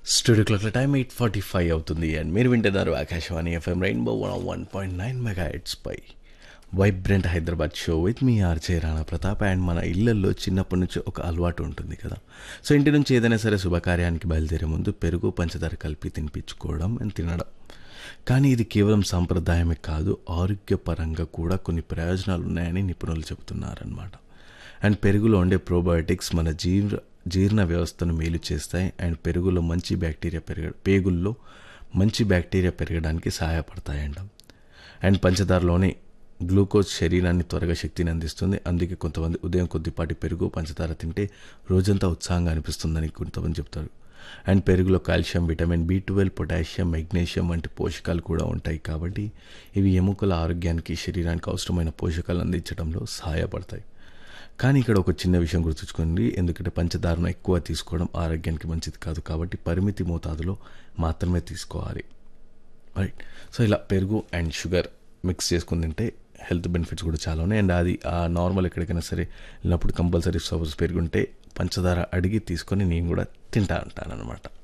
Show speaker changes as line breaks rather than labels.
studio clock time eight forty five అవుతుంది and మీరు వింటున్నారు Akashvani FM rainbow one one point nine mega heads పై vibrant Hyderabad show with మీ RJ Rana Pratap and మన ఇళ్లల్లో చిన్నప్పటి నుంచి ఒక అలవాటు ఉంటుంది కదా సో ఇంటి నుంచి ఏదైనా సరే శుభకార్యానికి బయలుదేరే ముందు పెరుగు పంచదార కలిపి తినిపించుకోవడం అండ్ తినడం కానీ ఇది కేవలం సాంప్రదాయమే కాదు ఆరోగ్యపరంగా కూడా కొన్ని ప్రయోజనాలు ఉన్నాయని నిపుణులు చెబుతున్నారనమాట అండ్ పెరుగులో ఉండే ప్రోబయోటిక్స్ మన జీర్ణ జీర్ణ వ్యవస్థను మేలు చేస్తాయి అండ్ పెరుగులో మంచి బ్యాక్టీరియా పెరగ పేగుల్లో మంచి బ్యాక్టీరియా పెరగడానికి సహాయపడతాయంట అండ్ పంచదారలోని గ్లూకోజ్ శరీరాన్ని త్వరగా శక్తిని అందిస్తుంది అందుకే కొంతమంది ఉదయం కొద్దిపాటి పెరుగు పంచదార తింటే రోజంతా ఉత్సాహంగా అనిపిస్తుందని కొంతమంది చెప్తారు అండ్ పెరుగులో calcium vitamin B twelve potassium magnesium వంటి పోషకాలు కూడా ఉంటాయి కాబట్టి ఇవి ఎముకల ఆరోగ్యానికి శరీరానికి అవసరమైన పోషకాలు అందించడంలో సహాయపడతాయి కానీ ఇక్కడ ఒక చిన్న విషయం గుర్తుంచుకోండి ఎందుకంటే పంచదారను ఎక్కువ తీసుకోవడం ఆరోగ్యానికి మంచిది కాదు కాబట్టి పరిమితి మోతాదులో మాత్రమే తీసుకోవాలి రైట్ సో ఇలా పెరుగు అండ్ షుగర్ మిక్స్ చేసుకుని తింటే హెల్త్ బెనిఫిట్స్ కూడా చాలా ఉన్నాయి అండ్ అది ఆ నార్మల్ ఎక్కడికైనా సరే వెళ్ళినప్పుడు కంపల్సరీ సపోజ్ పెరుగుంటే పంచదార అడిగి తీసుకొని నేను కూడా తింటా అంటాను అనమాట